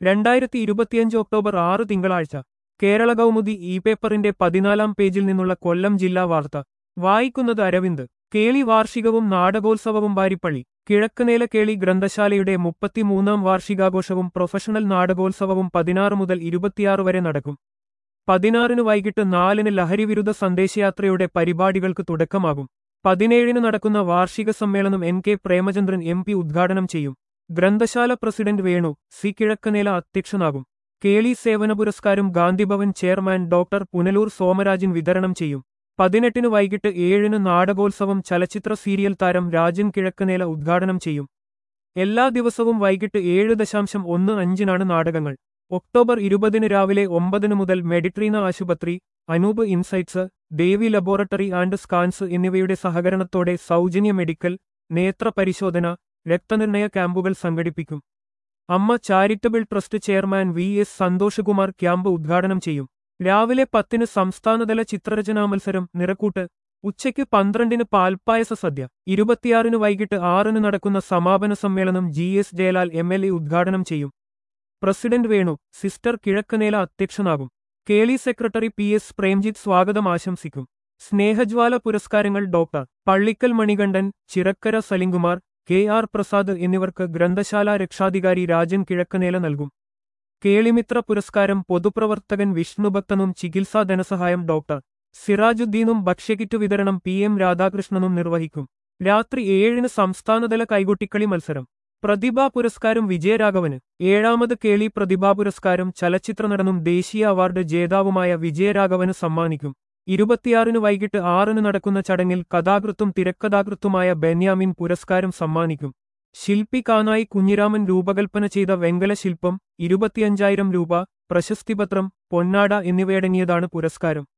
രണ്ടായിരത്തി ഇരുപത്തിയഞ്ച് ഒക്ടോബർ ആറ് തിങ്കളാഴ്ച കേരള കൗമുദി ഇ പേപ്പറിന്റെ പതിനാലാം പേജിൽ നിന്നുള്ള കൊല്ലം ജില്ലാ വാർത്ത വായിക്കുന്നത് അരവിന്ദ് കേളി വാർഷികവും നാടകോത്സവവും വാരിപ്പള്ളി കിഴക്കനേല കേളി ഗ്രന്ഥശാലയുടെ മുപ്പത്തിമൂന്നാം വാർഷികാഘോഷവും പ്രൊഫഷണൽ നാടകോത്സവവും പതിനാറ് മുതൽ ഇരുപത്തിയാറ് വരെ നടക്കും പതിനാറിന് വൈകിട്ട് നാലിന് ലഹരിവിരുദ്ധ സന്ദേശയാത്രയുടെ പരിപാടികൾക്ക് തുടക്കമാകും പതിനേഴിന് നടക്കുന്ന വാർഷിക സമ്മേളനം N K Premachandran M P ഉദ്ഘാടനം ചെയ്യും ഗ്രന്ഥശാല പ്രസിഡന്റ് വേണു സി കിഴക്കനേല അധ്യക്ഷനാകും കേളി സേവന പുരസ്കാരം ഗാന്ധിഭവൻ ചെയർമാൻ ഡോക്ടർ പുനലൂർ സോമരാജൻ വിതരണം ചെയ്യും പതിനെട്ടിന് വൈകിട്ട് ഏഴിന് നാടകോത്സവം ചലച്ചിത്ര സീരിയൽ താരം രാജൻ കിഴക്കനേല ഉദ്ഘാടനം ചെയ്യും എല്ലാ ദിവസവും വൈകിട്ട് ഏഴ് ദശാംശം ഒന്ന് അഞ്ചിനാണ് നാടകങ്ങൾ ഒക്ടോബർ ഇരുപതിന് രാവിലെ ഒമ്പതിന് മുതൽ മെഡിട്രീന ആശുപത്രി Anoop insights Devi laboratory and scans എന്നിവയുടെ സഹകരണത്തോടെ സൗജന്യ മെഡിക്കൽ നേത്ര പരിശോധന രക്തനിർണയ ക്യാമ്പുകൾ സംഘടിപ്പിക്കും Amma charitable trust chairman V S Santhoshkumar camp ഉദ്ഘാടനം ചെയ്യും രാവിലെ പത്തിന് സംസ്ഥാനതല ചിത്രരചനാ മത്സരം നിറക്കൂട്ട് ഉച്ചയ്ക്ക് പന്ത്രണ്ടിന് പാൽപ്പായസ സദ്യ ഇരുപത്തിയാറിന് വൈകിട്ട് ആറിന് നടക്കുന്ന സമാപന സമ്മേളനം G S Jayalal M L A ഉദ്ഘാടനം ചെയ്യും പ്രസിഡന്റ് വേണു സിസ്റ്റർ കിഴക്കനേല അധ്യക്ഷനാകും Keli secretary P S Premjith സ്വാഗതം ആശംസിക്കും സ്നേഹജ്വാല പുരസ്കാരങ്ങൾ doctor Pallikkal Manikandan Chirakkara Salimkumar K R Prasad എന്നിവർക്ക് ഗ്രന്ഥശാല രക്ഷാധികാരി രാജൻ കിഴക്കനേല നൽകും കേളിമിത്ര പുരസ്കാരം പൊതുപ്രവർത്തകൻ വിഷ്ണുഭക്തനും ചികിത്സാ ധനസഹായം ഡോക്ടർ സിറാജുദ്ദീനും ഭക്ഷ്യകിറ്റ് വിതരണം പി എം രാധാകൃഷ്ണനും നിർവഹിക്കും രാത്രി ഏഴിന് സംസ്ഥാനതല കൈകൊട്ടിക്കളി മത്സരം പ്രതിഭാ പുരസ്കാരം വിജയരാഘവന് ഏഴാമത് കേളി പ്രതിഭാ പുരസ്കാരം ചലച്ചിത്ര നടനും ദേശീയ അവാർഡ് ജേതാവുമായ വിജയരാഘവന് സമ്മാനിക്കും ഇരുപത്തിയാറിന് വൈകിട്ട് ആറിന് നടക്കുന്ന ചടങ്ങിൽ കഥാകൃത്തും തിരക്കഥാകൃത്തുമായ ബെന്യാമിൻ പുരസ്കാരം സമ്മാനിക്കും ശില്പി കാനായി കുഞ്ഞിരാമൻ രൂപകൽപ്പന ചെയ്ത വെങ്കല ശില്പം ഇരുപത്തിയഞ്ചായിരം രൂപ പ്രശസ്തിപത്രം പൊന്നാട എന്നിവയടങ്ങിയതാണ് പുരസ്കാരം